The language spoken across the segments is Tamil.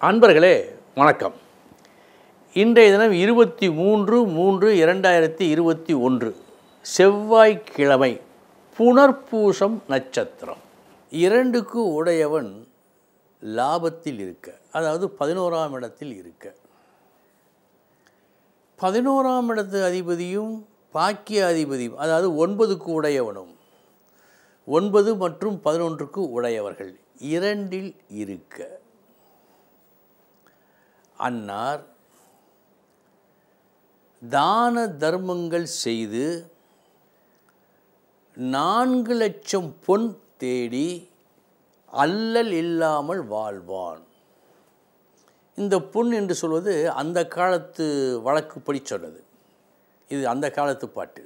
அன்பர்களே வணக்கம் இன்றைய தினம் இருபத்தி மூன்று மூன்று இரண்டாயிரத்தி இருபத்தி ஒன்று செவ்வாய்க்கிழமை புனர்பூசம் நட்சத்திரம் இரண்டுக்கு உடையவன் லாபத்தில் இருக்க அதாவது பதினோராம் இடத்தில் இருக்க பதினோராம் இடத்து அதிபதியும் பாக்கிய அதிபதியும் அதாவது ஒன்பதுக்கு உடையவனும் ஒன்பது மற்றும் பதினொன்றுக்கு உடையவர்கள் இரண்டில் இருக்க அன்னார் தான தர்மங்கள் செய்து நான்கு லட்சம் பொன் தேடி அல்லல் இல்லாமல் வாழ்வான் இந்த பொன் என்று சொல்வது அந்த காலத்து வழக்குப்படி சொன்னது இது அந்த காலத்து பாட்டு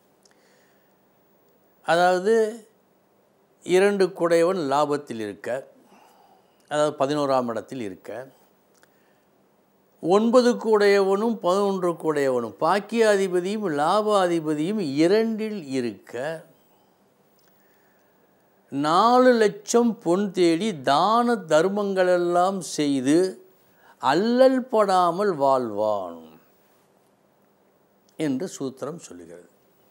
அதாவது இரண்டு குடையவன் லாபத்தில் இருக்க அதாவது பதினோராம் இடத்தில் இருக்க ஒன்பதுக்கு உடையவனும் பதினொன்றுக்கு உடையவனும் பாக்கியாதிபதியும் லாபாதிபதியும் இரண்டில் இருக்க நாலு லட்சம் பொன் தேடி தான தர்மங்களெல்லாம் செய்து அல்லல் படாமல் வாழ்வான் என்று சூத்திரம் சொல்லுகிறது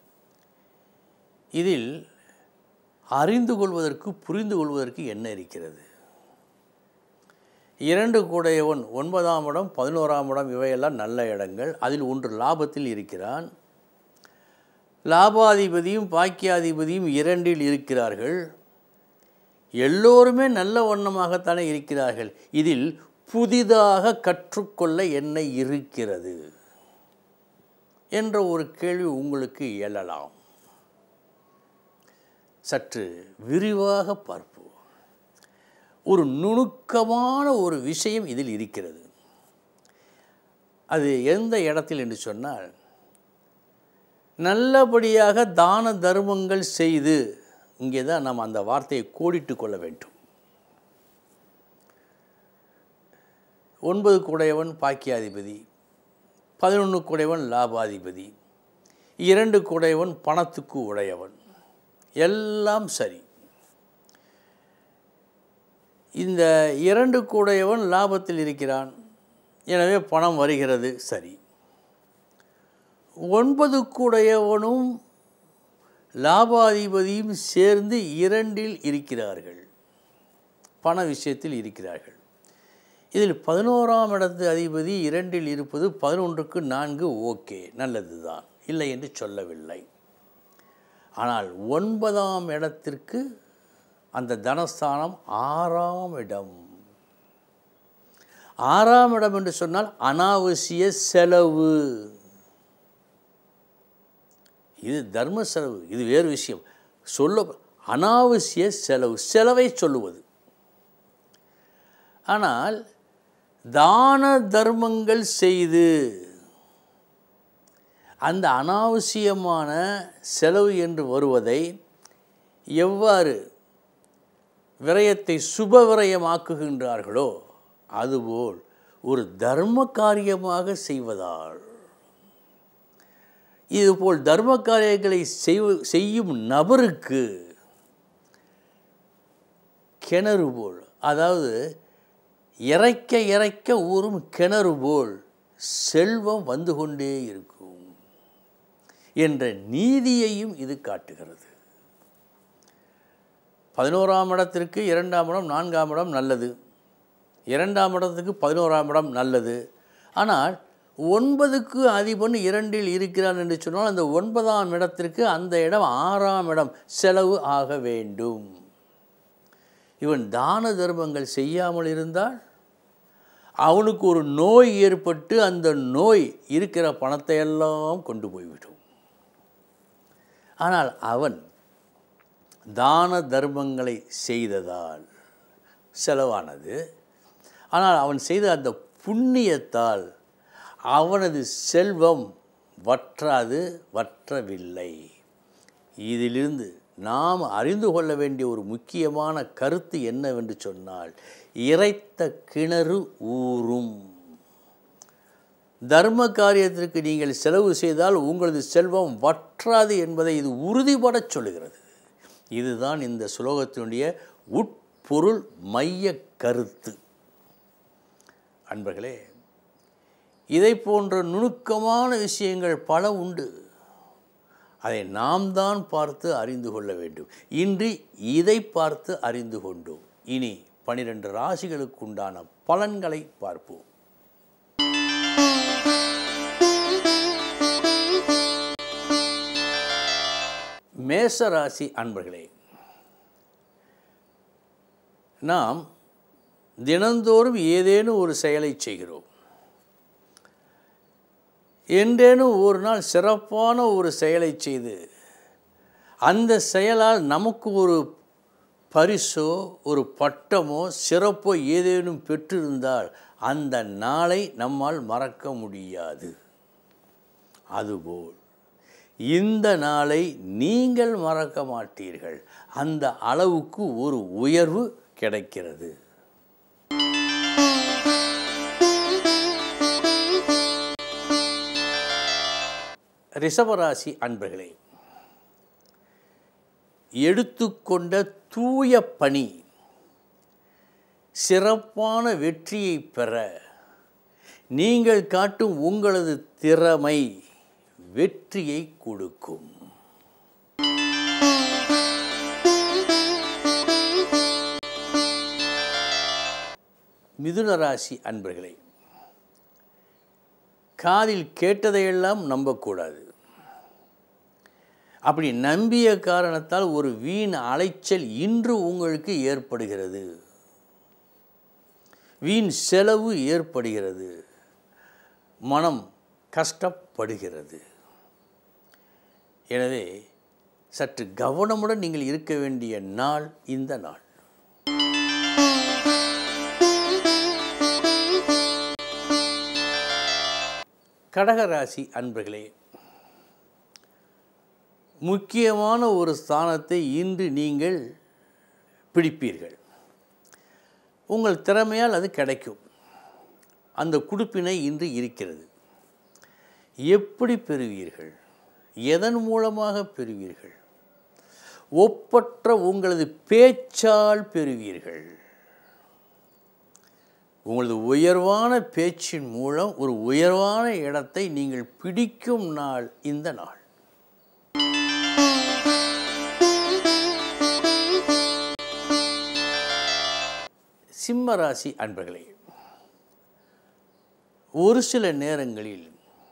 இதில் அறிந்து கொள்வதற்கு புரிந்து கொள்வதற்கு என்ன இருக்கிறது இரண்டு கூடையவன் ஒன்பதாம் இடம் பதினோராம் இடம் இவையெல்லாம் நல்ல இடங்கள் அதில் ஒன்று லாபத்தில் இருக்கிறான் லாபாதிபதியும் பாக்கியாதிபதியும் இரண்டில் இருக்கிறார்கள் எல்லோருமே நல்ல வண்ணமாகத்தானே இருக்கிறார்கள் இதில் புதிதாக கற்றுக்கொள்ள என்ன இருக்கிறது என்ற ஒரு கேள்வி உங்களுக்கு எழலாம் சற்று விரிவாக பார்ப்போம் ஒரு நுணுக்கமான ஒரு விஷயம் இதில் இருக்கிறது அது எந்த இடத்தில் என்று சொன்னால் நல்லபடியாக தான தர்மங்கள் செய்து இங்கே தான் நாம் அந்த வார்த்தையை கோடிட்டு கொள்ள வேண்டும் ஒன்பது குடையவன் பாக்கியாதிபதி பதினொன்று குடையவன் லாபாதிபதி இரண்டு குடையவன் பணத்துக்கு உடையவன் எல்லாம் சரி இந்த இரண்டு கூடையவன் லாபத்தில் இருக்கிறான் எனவே பணம் வருகிறது சரி ஒன்பது கூடையவனும் லாபாதிபதியும் சேர்ந்து இரண்டில் இருக்கிறார்கள் பண விஷயத்தில் இருக்கிறார்கள் இதில் பதினோராம் இடத்து அதிபதி இரண்டில் இருப்பது பதினொன்றுக்கு நான்கு ஓகே நல்லது தான் இல்லை என்று சொல்லவில்லை ஆனால் ஒன்பதாம் இடத்திற்கு அந்த தனஸ்தானம் ஆறாம் இடம் ஆறாம் இடம் என்று சொன்னால் அனாவசிய செலவு இது தர்ம செலவு இது வேறு விஷயம் சொல்ல அனாவசிய செலவு செலவை சொல்லுவது ஆனால் தான தர்மங்கள் செய்து அந்த அனாவசியமான செலவு என்று வருவதை எவ்வாறு விரயத்தை சுப விரயமாக்குகின்றார்களோ அதுபோல் ஒரு தர்ம காரியமாக செய்வதால் இதுபோல் தர்ம காரியங்களை செய்வ செய்யும் நபருக்கு கிணறு போல் அதாவது இறைக்க இறைக்க ஊறும் கிணறு போல் செல்வம் வந்து கொண்டே இருக்கும் என்ற நீதியையும் இது காட்டுகிறது பதினோராம் இடத்திற்கு இரண்டாம் இடம் நான்காம் இடம் நல்லது இரண்டாம் இடத்துக்கு பதினோராம் இடம் நல்லது ஆனால் ஒன்பதுக்கு அதிபன் இரண்டில் இருக்கிறான் என்று சொன்னால் அந்த ஒன்பதாம் இடத்திற்கு அந்த இடம் ஆறாம் இடம் செலவு ஆக வேண்டும் இவன் தான தர்மங்கள் செய்யாமல் இருந்தால் அவனுக்கு ஒரு நோய் ஏற்பட்டு அந்த நோய் இருக்கிற பணத்தை எல்லாம் கொண்டு போய்விடும் ஆனால் அவன் தான தர்மங்களை செய்ததால் செலவானது ஆனால் அவன் செய்த அந்த புண்ணியத்தால் அவனது செல்வம் வற்றாது வற்றவில்லை இதிலிருந்து நாம் அறிந்து கொள்ள வேண்டிய ஒரு முக்கியமான கருத்து என்னவென்று சொன்னால் இறைத்த கிணறு ஊறும் தர்ம காரியத்திற்கு நீங்கள் செலவு செய்தால் உங்களது செல்வம் வற்றாது என்பதை இது உறுதிபடச் சொல்லுகிறது இதுதான் இந்த சுலோகத்தினுடைய உட்பொருள் மைய கருத்து அன்பர்களே இதை போன்ற நுணுக்கமான விஷயங்கள் பல உண்டு அதை நாம் தான் பார்த்து அறிந்து கொள்ள வேண்டும் இன்று இதை பார்த்து அறிந்து கொண்டோம் இனி பனிரெண்டு ராசிகளுக்கு உண்டான பலன்களை பார்ப்போம் மேச ராசி அன்பர்களே நாம் தினந்தோறும் ஏதேனும் ஒரு செயலை செய்கிறோம் என்றேனும் ஒரு நாள் சிறப்பான ஒரு செயலை செய்து அந்த செயலால் நமக்கு ஒரு பரிசோ ஒரு பட்டமோ சிறப்போ ஏதேனும் பெற்றிருந்தால் அந்த நாளை நம்மால் மறக்க முடியாது அதுபோல் இந்த நாளை நீங்கள் மறக்க மாட்டீர்கள் அந்த அளவுக்கு ஒரு உயர்வு கிடைக்கிறது ரிஷபராசி அன்பர்களே எடுத்துக்கொண்ட தூய பணி சிறப்பான வெற்றியை பெற நீங்கள் காட்டும் உங்களது திறமை வெற்றியை கொடுக்கும் மிதுன ராசி அன்பர்களே காதில் கேட்டதையெல்லாம் நம்பக்கூடாது அப்படி நம்பிய காரணத்தால் ஒரு வீண் அலைச்சல் இன்று உங்களுக்கு ஏற்படுகிறது வீண் செலவு ஏற்படுகிறது மனம் கஷ்டப்படுகிறது எனவே சற்று கவனமுடன் நீங்கள் இருக்க வேண்டிய நாள் இந்த நாள் கடகராசி அன்பர்களே முக்கியமான ஒரு ஸ்தானத்தை இன்று நீங்கள் பிடிப்பீர்கள் உங்கள் திறமையால் அது கிடைக்கும் அந்த குடுப்பினை இன்று இருக்கிறது எப்படி பெறுவீர்கள் எதன் மூலமாக பெறுவீர்கள் ஒப்பற்ற உங்களது பேச்சால் பெறுவீர்கள் உங்களது உயர்வான பேச்சின் மூலம் ஒரு உயர்வான இடத்தை நீங்கள் பிடிக்கும் நாள் இந்த நாள் சிம்ம ராசி அன்பர்களே ஒரு சில நேரங்களில்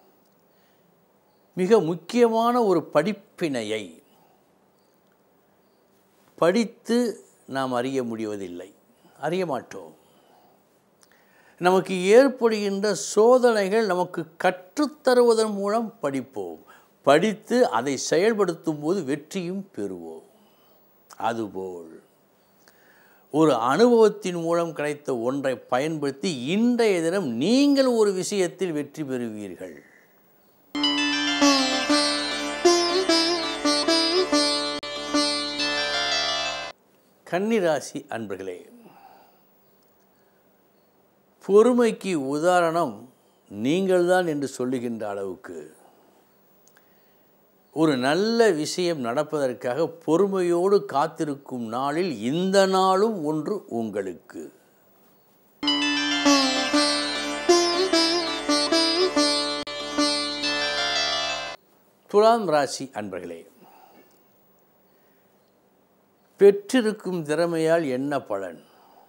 மிக முக்கியமான ஒரு படிப்பினையை படித்து நாம் அறிய முடிவதில்லை அறிய மாட்டோம் நமக்கு ஏற்படுகின்ற சோதனைகள் நமக்கு கற்றுத்தருவதன் மூலம் படிப்போம் படித்து அதை செயல்படுத்தும் போது வெற்றியும் பெறுவோம் அதுபோல் ஒரு அனுபவத்தின் மூலம் கிடைத்த ஒன்றை பயன்படுத்தி இன்றைய தினம் நீங்கள் ஒரு விஷயத்தில் வெற்றி பெறுவீர்கள் கன்னிராசி அன்பர்களே பொறுமைக்கு உதாரணம் நீங்கள்தான் என்று சொல்லுகின்ற அளவுக்கு ஒரு நல்ல விஷயம் நடப்பதற்காக பொறுமையோடு காத்திருக்கும் நாளில் இந்த நாளும் ஒன்று உங்களுக்கு துலாம் ராசி அன்பர்களே பெற்றிருக்கும் திறமையால் என்ன பலன்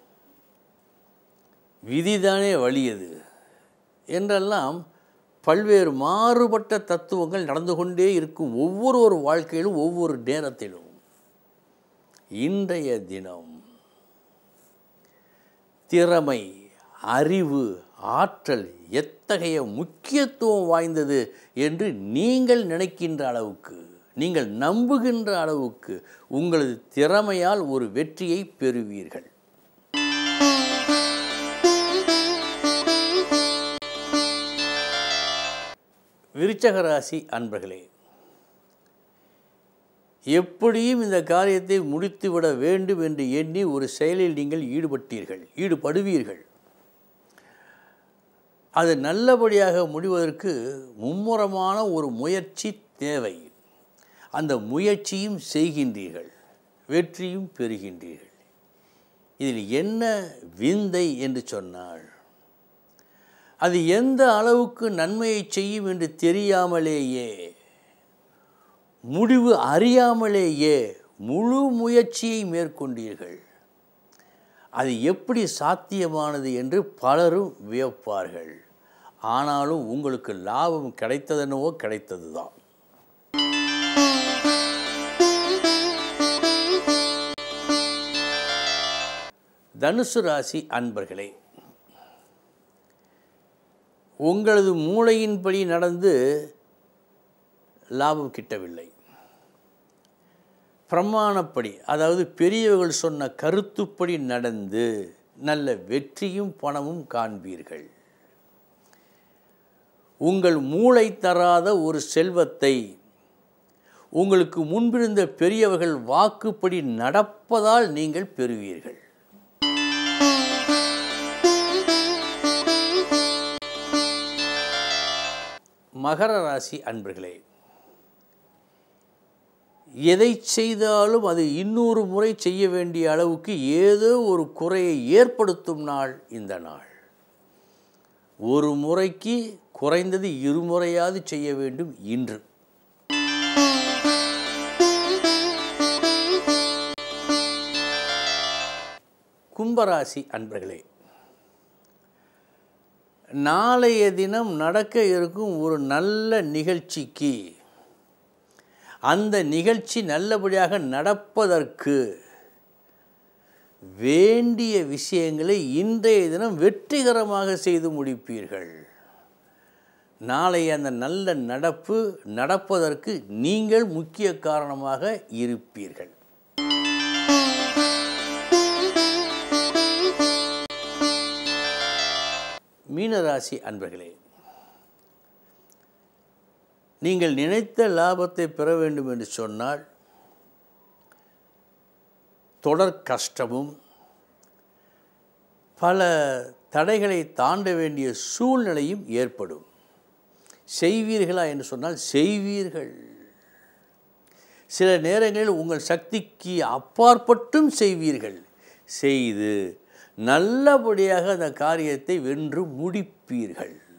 விதிதானே வலியது என்றெல்லாம் பல்வேறு மாறுபட்ட தத்துவங்கள் நடந்து கொண்டே இருக்கும் ஒவ்வொரு ஒரு வாழ்க்கையிலும் ஒவ்வொரு நேரத்திலும் இன்றைய தினம் திறமை அறிவு ஆற்றல் எத்தகைய முக்கியத்துவம் வாய்ந்தது என்று நீங்கள் நினைக்கின்ற அளவுக்கு நீங்கள் நம்புகின்ற அளவுக்கு உங்களது திறமையால் ஒரு வெற்றியை பெறுவீர்கள் விருச்சக ராசி அன்பர்களே எப்படியும் இந்த காரியத்தை முடித்துவிட வேண்டும் என்று எண்ணி ஒரு செயலில் நீங்கள் ஈடுபட்டீர்கள் ஈடுபடுவீர்கள் அது நல்லபடியாக முடிவதற்கு மும்முரமான ஒரு முயற்சி தேவை அந்த முயற்சியும் செய்கின்றீர்கள் வெற்றியும் பெறுகின்றீர்கள் இதில் என்ன விந்தை என்று சொன்னால் அது எந்த அளவுக்கு நன்மையை செய்யும் என்று தெரியாமலேயே முடிவு அறியாமலேயே முழு முயற்சியை மேற்கொண்டீர்கள் அது எப்படி சாத்தியமானது என்று பலரும் வியப்பார்கள் ஆனாலும் உங்களுக்கு லாபம் கிடைத்ததெனவோ கிடைத்தது தான் தனுசு ராசி அன்பர்களே உங்களது மூளையின்படி நடந்து லாபம் கிட்டவில்லை பிரமாணப்படி அதாவது பெரியவர்கள் சொன்ன கருத்துப்படி நடந்து நல்ல வெற்றியும் பணமும் காண்பீர்கள் உங்கள் மூளை தராத ஒரு செல்வத்தை உங்களுக்கு முன்பிருந்த பெரியவர்கள் வாக்குப்படி நடப்பதால் நீங்கள் பெறுவீர்கள் மகர ராசி அன்பர்களே எதை செய்தாலும் அது இன்னொரு முறை செய்ய வேண்டிய அளவுக்கு ஏதோ ஒரு குறையை ஏற்படுத்தும் நாள் இந்த நாள் ஒரு முறைக்கு குறைந்தது இருமுறையாவது செய்ய வேண்டும் இன்று கும்பராசி அன்பர்களே நாளைய தினம் நடக்க இருக்கும் ஒரு நல்ல நிகழ்ச்சிக்கு அந்த நிகழ்ச்சி நல்லபடியாக நடப்பதற்கு வேண்டிய விஷயங்களை இன்றைய தினம் வெற்றிகரமாக செய்து முடிப்பீர்கள் நாளை அந்த நல்ல நடப்பு நடப்பதற்கு நீங்கள் முக்கிய காரணமாக இருப்பீர்கள் மீனராசி அன்பர்களே நீங்கள் நினைத்த லாபத்தை பெற வேண்டும் என்று சொன்னால் தொடர் கஷ்டமும் பல தடைகளை தாண்ட வேண்டிய சூழ்நிலையும் ஏற்படும் செய்வீர்களா என்று சொன்னால் செய்வீர்கள் சில நேரங்களில் உங்கள் சக்திக்கு அப்பாற்பட்டும் செய்வீர்கள் செய்து நல்லபடியாக அந்த காரியத்தை வென்று முடிப்பீர்கள்